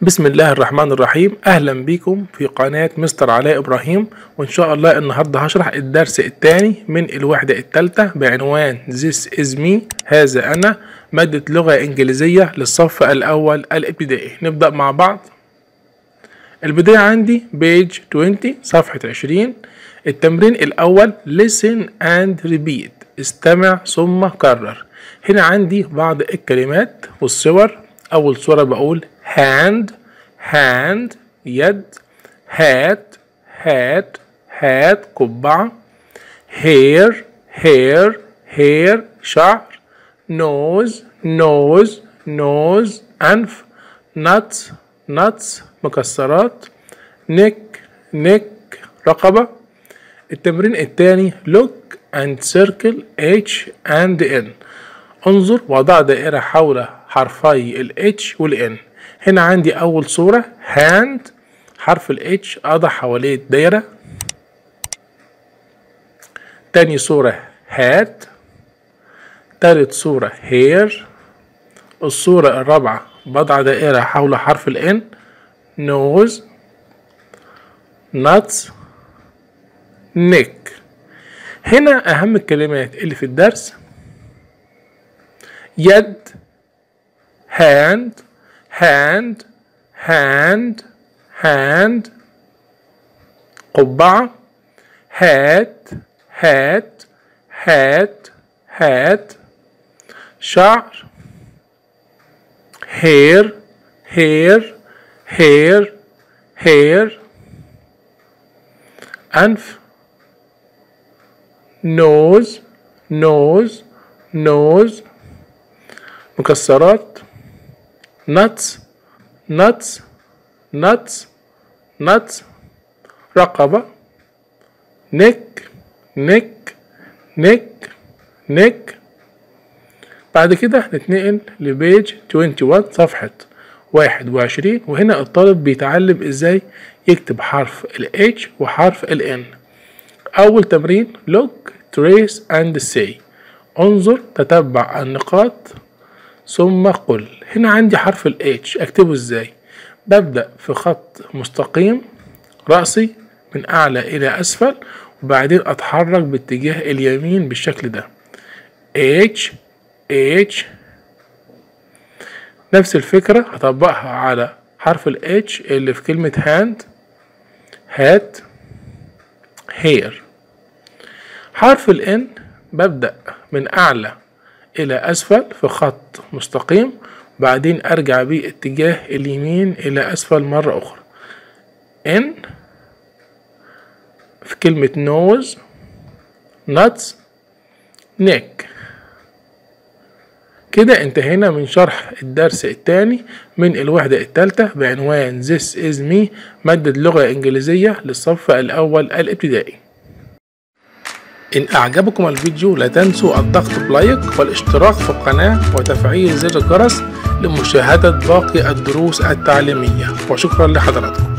بسم الله الرحمن الرحيم اهلا بكم في قناة مستر علاء ابراهيم وان شاء الله النهاردة هشرح الدرس الثاني من الوحدة الثالثة بعنوان This is me هذا انا مادة لغة انجليزية للصف الاول الابتدائي نبدأ مع بعض البداية عندي page 20 صفحة 20 التمرين الاول listen and repeat استمع ثم كرر هنا عندي بعض الكلمات والصور اول صورة بقول hand hand يد hat hat hat قبعة hair hair hair شعر nose nose nose أنف nuts nuts مكسرات neck neck رقبة التمرين الثاني look and circle H and N انظر وضع دائرة حول حرفي ال H وال N هنا عندي أول صورة hand حرف ال H أضع حواليه دايرة تاني صورة hat تالت صورة hair الصورة الرابعة بضع دائرة حول حرف ال N nose nuts neck هنا أهم الكلمات اللي في الدرس يد hand hand hand hand قبعة hat hat hat hat شعر hair hair hair hair أنف nose nose nose مكسرات nuts nuts nuts nuts رقبة neck neck neck neck بعد كده نتنقل لبيج 21 صفحة واحد وعشرين وهنا الطالب بيتعلم ازاي يكتب حرف ال H وحرف ال N أول تمرين look trace and say انظر تتبع النقاط ثم قل هنا عندي حرف ال H اكتبه ازاي ببدأ في خط مستقيم رأسي من أعلى إلى أسفل وبعدين أتحرك باتجاه اليمين بالشكل ده H H نفس الفكرة هطبقها على حرف ال H اللي في كلمة hand hat hair حرف ال N ببدأ من أعلى إلى أسفل في خط مستقيم بعدين أرجع بيه اتجاه اليمين إلى أسفل مرة أخرى N في كلمة nose nuts neck كده انتهينا من شرح الدرس الثاني من الوحدة الثالثة بعنوان This is me مادة لغة إنجليزية للصف الأول الابتدائي إن أعجبكم الفيديو لا تنسوا الضغط بلايك والاشتراك في القناة وتفعيل زر الجرس لمشاهدة باقي الدروس التعليمية وشكرا لحضراتكم